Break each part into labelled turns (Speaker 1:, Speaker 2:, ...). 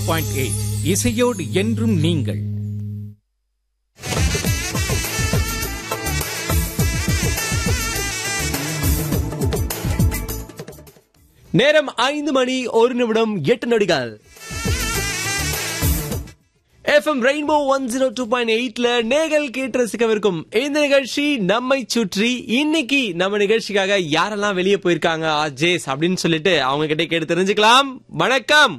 Speaker 1: Point eight இசையோடு என்றும் நீங்கள்
Speaker 2: நேரம் ஐந்து மணி ஒரு நிமிடம் எட்டு நொடிகள் FM rainbow one zero two point எயிட்ல நேகள் கேட்டு ரசிக்கவிருக்கும் இந்த நிகழ்ச்சி நம்மை சுற்றி இன்னைக்கு நம்ம நிகழ்ச்சிக்காக யாரெல்லாம் வெளியே போயிருக்காங்க அஜேஸ் அப்படின்னு சொல்லிட்டு அவங்க கிட்ட கேட்டு தெரிஞ்சுக்கலாம் வணக்கம்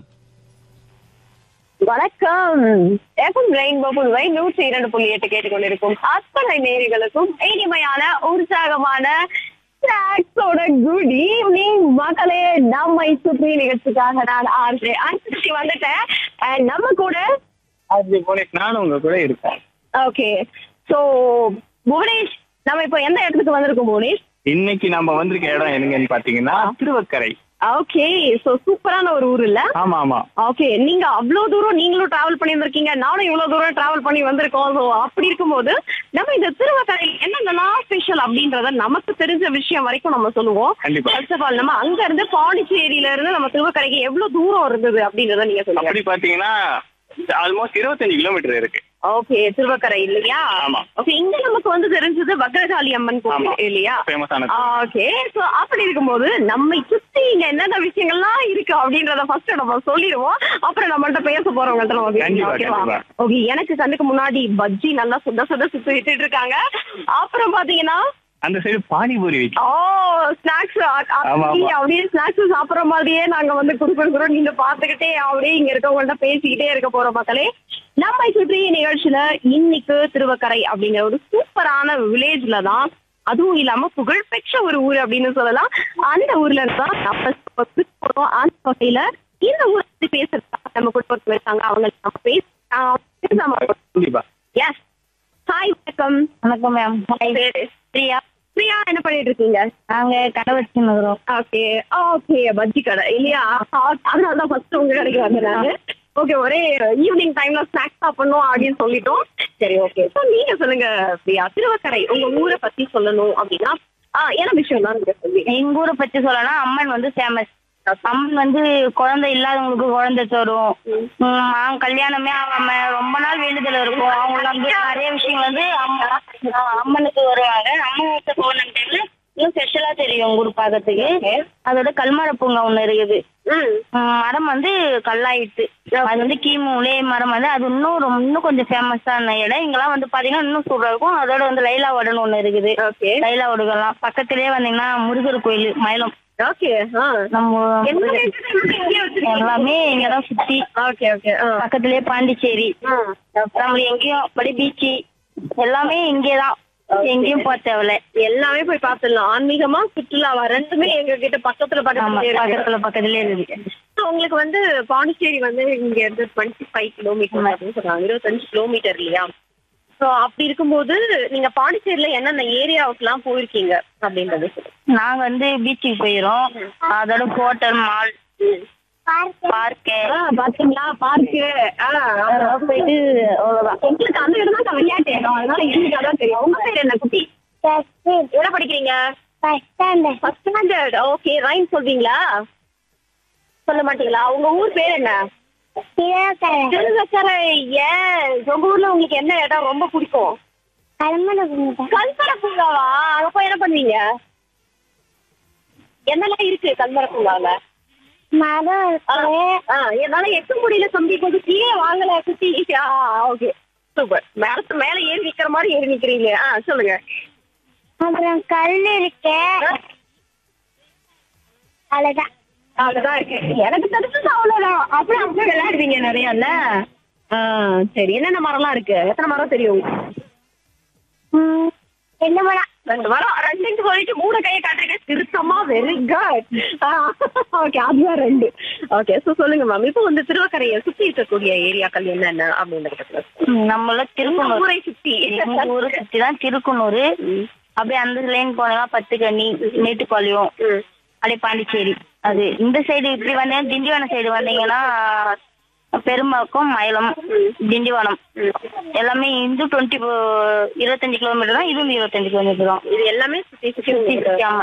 Speaker 3: வணக்கம் எஃப்எம் ரெயின்போ புதுவை நூற்றி இரண்டு புள்ளி எட்டு கேட்டுக்கொண்டிருக்கும் அத்தனை நேரிகளுக்கும் இனிமையான உற்சாகமான ஸ்நாக்ஸோட குட் ஈவினிங் மக்களே நம்மை சுற்றி நிகழ்ச்சிக்காக நான் ஆர்ஜே அனுப்பிச்சு வந்துட்டேன் And நம்ம கூட
Speaker 4: அது போல நானும் உங்க கூட இருக்கேன்
Speaker 3: ஓகே சோ புவனேஷ் நம்ம இப்போ எந்த இடத்துக்கு வந்திருக்கோம் புவனேஷ்
Speaker 4: இன்னைக்கு நம்ம வந்திருக்க இடம் எங்கன்னு பாத்தீங்கன்னா திருவக்கரை
Speaker 3: ஓகே சோ சூப்பரான ஒரு ஊர் இல்ல
Speaker 4: ஆமா ஆமா
Speaker 3: ஓகே நீங்க அவ்வளவு தூரம் நீங்களும் டிராவல் பண்ணி வந்திருக்கீங்க நானும் இவ்வளவு தூரம் டிராவல் பண்ணி வந்திருக்கோம் So, அப்படி இருக்கும்போது நம்ம இந்த திருவக்கரையில் என்னென்னலாம் ஸ்பெஷல் அப்படின்றத நமக்கு தெரிஞ்ச விஷயம் வரைக்கும் நம்ம சொல்லுவோம்
Speaker 4: கண்டிப்பா.
Speaker 3: ஃபர்ஸ்ட் ஆஃப் ஆல் நம்ம அங்க இருந்து பாண்டிச்சேரியில இருந்து நம்ம திருவக்கரைக்கு எவ்வளவு தூரம் இருந்தது அப்படின்றத நீங்க சொல்லுங்க
Speaker 4: அப்படி பாத்தீங்கன்னா ஆல்மோஸ்ட் இருபத்தஞ்சு கிலோமீட்டர் இருக்கு
Speaker 3: ஓகே திருவக்கரை இல்லையா
Speaker 4: ஆமா.
Speaker 3: ஓகே இங்க நமக்கு வந்து தெரிஞ்சது பத்ரகாளி அம்மன்
Speaker 4: ஆமா.
Speaker 3: கோவில் இல்லையா
Speaker 4: ஃபேமஸான
Speaker 3: ஓகே சோ அப்படி இருக்கும்போது நம்மை சுத்தி இங்க என்னென்ன விஷயங்கள்லாம் இருக்கு அப்படின்றத ஃபர்ஸ்ட் நம்ம சொல்லிடுவோம் அப்புறம் நம்மள்ட்ட பேச போறவங்கள்ட்ட நம்ம
Speaker 4: கண்டிப்பா,
Speaker 3: ஓகேவா
Speaker 4: கண்டிப்பா.
Speaker 3: ஓகே எனக்கு கண்ணுக்கு முன்னாடி பஜ்ஜி நல்லா சுட சுட சுத்தி விட்டுட்டு இருக்காங்க அப்புறம் பாத்தீங்கன்னா
Speaker 4: அந்த சைடு பானிபூரி விக்கும்
Speaker 3: ஓ ஸ்நாக்ஸ்
Speaker 4: ஆமா.
Speaker 3: அப்படியே ஸ்நாக்ஸ் சாப்பிடுற மாதிரியே நாங்க வந்து குடுக்குறோம் நீங்க பாத்துக்கிட்டே அப்படியே இங்க இருக்கவங்கள்ட்ட பேசிக்கிட்டே இருக்க போறோம் மக்களே நம்மை சுற்றி நிகழ்ச்சியில இன்னைக்கு திருவக்கரை அப்படிங்கிற ஒரு சூப்பரான வில்லேஜ்ல தான் அதுவும் இல்லாம புகழ்பெற்ற ஒரு ஊர் அப்படின்னு சொல்லலாம் அந்த ஊர்ல தான் நம்ம இப்ப போறோம் அந்த வகையில இந்த ஊரை பத்தி பேசுறதுக்காக நம்ம குடும்பத்தில் இருக்காங்க அவங்க நம்ம பேச
Speaker 4: கண்டிப்பா
Speaker 3: எஸ் ஹாய் வணக்கம்
Speaker 5: வணக்கம் மேம்
Speaker 3: பேரு பிரியா பிரியா என்ன பண்ணிட்டு இருக்கீங்க
Speaker 5: நாங்க கடை வச்சுருக்கிறோம்
Speaker 3: ஓகே ஓகே பஜ்ஜி கடை இல்லையா அதனால தான் ஃபர்ஸ்ட் உங்க கடைக்கு வந்தேன் ஓகே ஒரே ஈவினிங் டைம்ல ஸ்நாக்ஸ் சாப்பிடணும் அப்படின்னு சொல்லிட்டோம் சரி ஓகே ஸோ நீங்க சொல்லுங்க பிரியா திருவக்கரை உங்க ஊரை பத்தி சொல்லணும் அப்படின்னா ஆ, என்ன விஷயம் தான் நீங்க சொல்லுவீங்க
Speaker 5: எங்க ஊரை பத்தி சொல்லலாம் அம்மன் வந்து ஃபேமஸ் அம்மன் வந்து குழந்தை இல்லாதவங்களுக்கு குழந்தை தரும் உம், அவங்க கல்யாணமே ஆகாம ரொம்ப நாள் வேண்டுதல் இருக்கும் அவங்களுக்கு வந்து நிறைய விஷயங்கள் வந்து அம்ம- ஆஹ் அம்மனுக்கு வருவாங்க அம்மன் போன டைம்ல இன்னும் ஸ்பெஷலா தெரியும் உங்க ஊர் பார்க்கறதுக்கு அதோட கல்மர பூங்கா ஒண்ணு இருக்குது
Speaker 3: ம்
Speaker 5: உம், மரம் வந்து கல்லாயிட்டு அது வந்து கிமுலே மரம் வந்து அது இன்னும் ரொம்ப இன்னும் கொஞ்சம் ஃபேமஸான இடம் இங்கெல்லாம் வந்து பாத்தீங்கன்னா இன்னும் சூப்பரா இருக்கும் அதோட வந்து லைலா வடன்னு ஒண்ணு இருக்குது
Speaker 3: ஓகே
Speaker 5: லைலா வடுகலாம் பக்கத்திலேயே வந்தீங்கன்னா முருகர் கோயில் மயிலம்
Speaker 3: ஓகே ஆ
Speaker 5: நம்ம
Speaker 3: என்ன entertainment இங்கேயே வச்சிருக்கீங்க?
Speaker 5: எல்லாமே இங்கதான் சுத்தி
Speaker 3: ஓகே ஓகே ஆ
Speaker 5: பக்கத்திலேயே பாண்டிச்சேரி
Speaker 3: ஆ.
Speaker 5: நம்ம எங்கேயும் படி பீச்சு எல்லாமே இங்கேதான் எங்கேயும் போக தேவையில்ல
Speaker 3: எல்லாமே போய் பார்த்துடலாம் ஆன்மீகமா சுற்றுலாவா ரெண்டுமே எங்க கிட்ட பக்கத்துல
Speaker 5: ஆமா
Speaker 3: பக்கத்துல இருக்கு.
Speaker 5: பக்கத்துல பக்கத்துலயே இருக்கு
Speaker 3: So, உங்களுக்கு வந்து பாண்டிச்சேரி வந்து இங்க இருந்து டுவெண்ட்டி ஃபைவ் கிலோமீட்டர் அப்படின்னு சொல்றாங்க இருபத்தஞ்சு கிலோமீட்டர் இல்லையா சோ அப்படி இருக்கும்போது நீங்க பாண்டிச்சேரியில என்னென்ன ஏரியாவுக்கு எல்லாம் போயிருக்கீங்க அப்படின்றது சொல்லுங்க.
Speaker 5: நாங்க வந்து பீச்சுக்கு போயிரும் அதோட ஹோட்டல் மால் பார்க்கு
Speaker 3: ஆ, பாத்தீங்களா பார்க்கு போயிட்டு அவ்வளவுதான் உங்களுக்கு அந்த இடம் தான் விளையாட்டு இடம் அதனால எங்களுக்கு அதான் தெரியும் உங்க பேர் என்ன குட்டி என்ன படிக்கிறீங்க ஃபர்ஸ்ட் ஸ்டாண்டர்ட் ஓகே ரைம் சொல்வீங்களா சொல்ல மாட்டீங்களா உங்க ஊர் பேர் என்ன திருவக்கரை ஏன் உங்க ஊர்ல உங்களுக்கு என்ன இடம் ரொம்ப பிடிக்கும் கல்மர பூங்காவா அங்க போய் என்ன பண்ணுவீங்க என்னெல்லாம் இருக்கு கல்மர பூங்கால என்னால எட்டு முடியல தம்பி கொஞ்சம் கீழே வாங்கல குட்டி ஓகே சூப்பர் மரத்து மேல ஏறி நிக்கிற மாதிரி ஏறி நிக்கிறீங்க ஆ சொல்லுங்க
Speaker 5: அப்புறம் கல் இருக்கு அவ்வளவுதான்
Speaker 3: அவ்வளவுதான் இருக்கு எனக்கு தெரிஞ்சது அவ்வளவுதான் அப்படி அப்படியே விளையாடுவீங்க நிறையல்ல ஆ சரி என்னென்ன மரம்லாம் இருக்கு எத்தனை மரம் தெரியும்
Speaker 5: என்ன மரம்
Speaker 3: ரெண்டு மரம் ரெண்டு சொல்லிட்டு மூணு கையை காட்டுறீங்க திருத்தமா வெரி குட் ஓகே அதுதான் ரெண்டு ஓகே சோ சொல்லுங்க மேம் இப்போ வந்து திருவக்கரையை சுத்தி இருக்கக்கூடிய ஏரியாக்கள் என்னென்ன அப்படின்றது
Speaker 5: நம்மள திருக்குனூர்
Speaker 3: ஊரை சுத்தி
Speaker 5: எங்க ஊரை சுத்தி தான் திருக்குனூர் அப்படியே அந்த லைன் போனா பத்துக்கண்ணி மேட்டுப்பாளையம்
Speaker 3: ம்.
Speaker 5: அப்படியே பாண்டிச்சேரி அது இந்த சைடு இப்படி வந்தீங்கன்னா திண்டிவனம் சைடு வந்தீங்கன்னா பெரும்பாக்கம் மயிலம் திண்டிவனம் எல்லாமே இது டுவெண்ட்டி இருபத்தஞ்சு கிலோமீட்டர் தான் இதுவும் இருபத்தஞ்சு கிலோமீட்டர் தான்
Speaker 3: இது எல்லாமே சுத்தி சுத்தி
Speaker 5: சுத்தி சுத்தி ஆமா